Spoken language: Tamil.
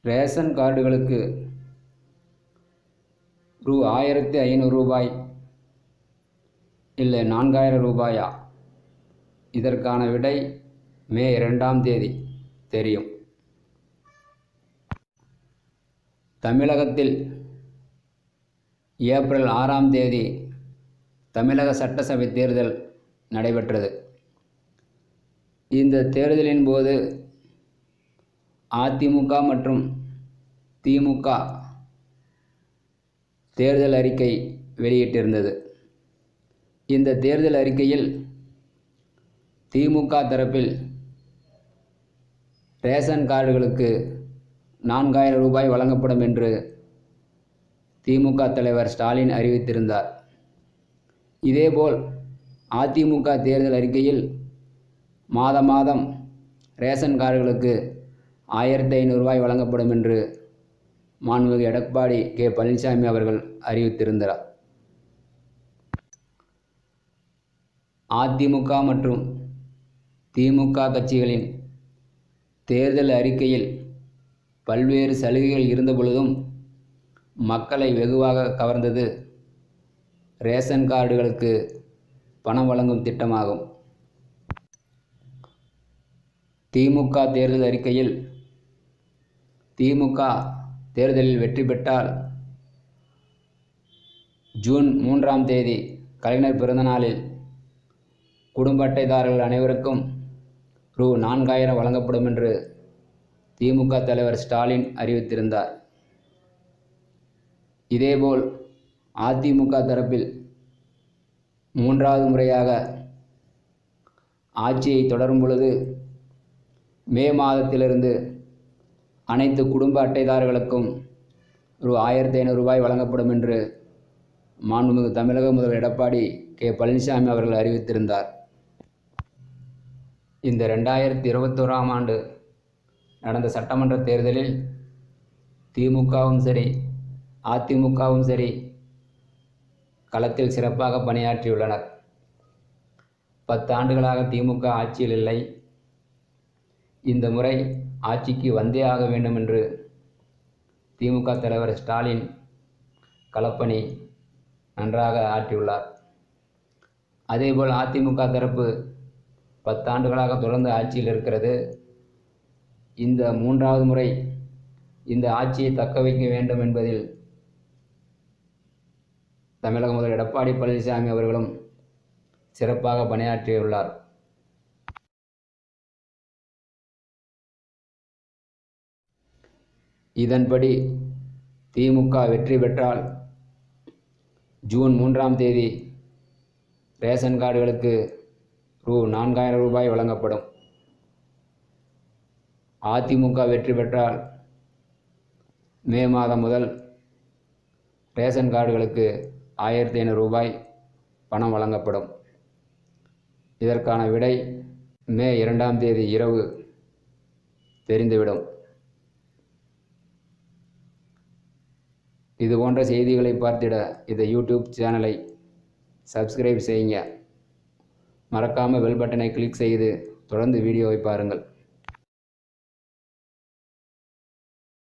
ரேஷன் கார்டுகளுக்கு ரூ ஆயிரத்தி ஐநூறு ரூபாய் இல்லை நான்காயிரம் ரூபாயா இதற்கான விடை மே இரண்டாம் தேதி தெரியும் தமிழகத்தில் ஏப்ரல் ஆறாம் தேதி தமிழக சட்டசபை தேர்தல் நடைபெற்றது இந்த தேர்தலின் போது அதிமுக மற்றும் திமுக தேர்தல் அறிக்கை வெளியிட்டிருந்தது இந்த தேர்தல் அறிக்கையில் திமுக தரப்பில் ரேஷன் கார்டுகளுக்கு நான்காயிரம் ரூபாய் வழங்கப்படும் என்று திமுக தலைவர் ஸ்டாலின் அறிவித்திருந்தார் இதேபோல் அதிமுக தேர்தல் அறிக்கையில் மாத மாதம் ரேஷன் கார்டுகளுக்கு ஆயிரத்தி ஐநூறுரூவாய் வழங்கப்படும் என்று மாண்புமிகு எடப்பாடி கே பழனிசாமி அவர்கள் அறிவித்திருந்தார் அதிமுக மற்றும் திமுக கட்சிகளின் தேர்தல் அறிக்கையில் பல்வேறு சலுகைகள் இருந்தபொழுதும் மக்களை வெகுவாக கவர்ந்தது ரேஷன் கார்டுகளுக்கு பணம் வழங்கும் திட்டமாகும் திமுக தேர்தல் அறிக்கையில் திமுக தேர்தலில் வெற்றி பெற்றால் ஜூன் மூன்றாம் தேதி கலைஞர் பிறந்தநாளில் குடும்ப அட்டைதாரர்கள் அனைவருக்கும் ரூ நான்காயிரம் வழங்கப்படும் என்று திமுக தலைவர் ஸ்டாலின் அறிவித்திருந்தார் இதேபோல் அதிமுக தரப்பில் மூன்றாவது முறையாக ஆட்சியை தொடரும் பொழுது மே மாதத்திலிருந்து அனைத்து குடும்ப அட்டைதாரர்களுக்கும் ரூ ஆயிரத்தி ஐநூறு ரூபாய் வழங்கப்படும் என்று மாண்புமிகு தமிழக முதல்வர் எடப்பாடி கே பழனிசாமி அவர்கள் அறிவித்திருந்தார் இந்த ரெண்டாயிரத்தி இருபத்தோராம் ஆண்டு நடந்த சட்டமன்ற தேர்தலில் திமுகவும் சரி அதிமுகவும் சரி களத்தில் சிறப்பாக பணியாற்றியுள்ளனர் பத்து ஆண்டுகளாக திமுக ஆட்சியில் இல்லை இந்த முறை ஆட்சிக்கு வந்தே ஆக வேண்டும் என்று திமுக தலைவர் ஸ்டாலின் களப்பணி நன்றாக ஆற்றியுள்ளார் அதேபோல் அதிமுக தரப்பு பத்தாண்டுகளாக தொடர்ந்து ஆட்சியில் இருக்கிறது இந்த மூன்றாவது முறை இந்த ஆட்சியை தக்க வைக்க வேண்டும் என்பதில் தமிழக முதல்வர் எடப்பாடி பழனிசாமி அவர்களும் சிறப்பாக பணியாற்றியுள்ளார் இதன்படி திமுக வெற்றி பெற்றால் ஜூன் மூன்றாம் தேதி ரேஷன் கார்டுகளுக்கு ரூ நான்காயிரம் ரூபாய் வழங்கப்படும் அதிமுக வெற்றி பெற்றால் மே மாதம் முதல் ரேஷன் கார்டுகளுக்கு ஆயிரத்தி ஐநூறு ரூபாய் பணம் வழங்கப்படும் இதற்கான விடை மே இரண்டாம் தேதி இரவு தெரிந்துவிடும் இது போன்ற செய்திகளை பார்த்திட இந்த யூடியூப் சேனலை சப்ஸ்கிரைப் செய்யுங்க மறக்காமல் பெல் பட்டனை கிளிக் செய்து தொடர்ந்து வீடியோவை பாருங்கள்